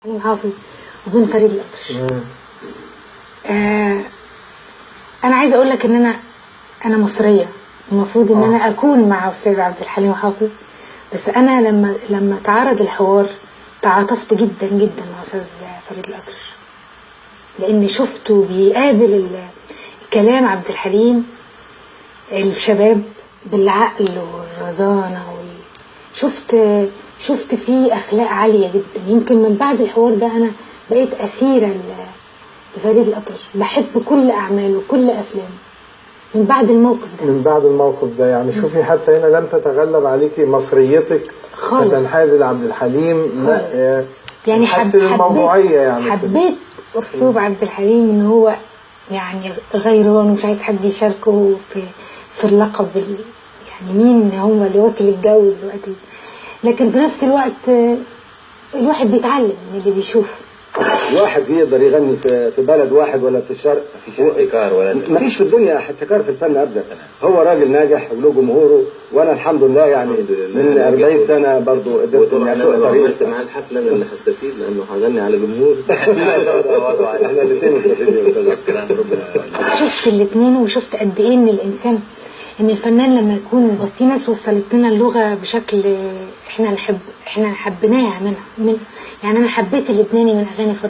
حليم حافظ وبين فريد الأطرش آه انا عايزه اقول لك ان انا انا مصريه المفروض ان انا اكون مع استاذ عبد الحليم حافظ بس انا لما لما تعرض الحوار تعاطفت جدا جدا مع استاذ فريد الأطرش لاني شفته بيقابل ال- كلام عبد الحليم الشباب بالعقل والرزانه وال... شفت شفت فيه اخلاق عاليه جدا يمكن من بعد الحوار ده انا بقيت اسيره ل- لفريد الأطرش بحب كل اعماله وكل افلامه من بعد الموقف ده من بعد الموقف ده يعني شوفي حتى هنا لم تتغلب عليكي مصريتك خالص. فتنحازي لعبد الحليم لا خالص. آه، يعني حسن حب الموضوعية يعني في- حبيت اسلوب عبد الحليم ان هو يعني غيران ومش عايز حد يشاركه في في اللقب ال- يعني مين هو اللي واكل الجو دلوقتي لكن في نفس الوقت آه، الواحد بيتعلم من اللي بيشوفه واحد يقدر يغني في في بلد واحد ولا في الشرق مفيش احتكار ولا ما فيش في الدنيا احتكار في الفن ابدا هو راجل ناجح وله جمهوره وانا الحمد لله يعني من 40 سنه برضو قدرت وطبعا اني انا اسوق لو عملت طريقي معاه الحفله انا اللي هستفيد لانه هغني على جمهور احنا الاثنين مستفيدين يا استاذ شكرا ربنا يوفقك. شفت الاثنين وشفت قد ايه ان الانسان ان الفنان لما يكون بس في ناس وصلت لنا اللغه بشكل احنا نحب احنا حبيناها منها من يعني انا حبيت اللبناني من اغاني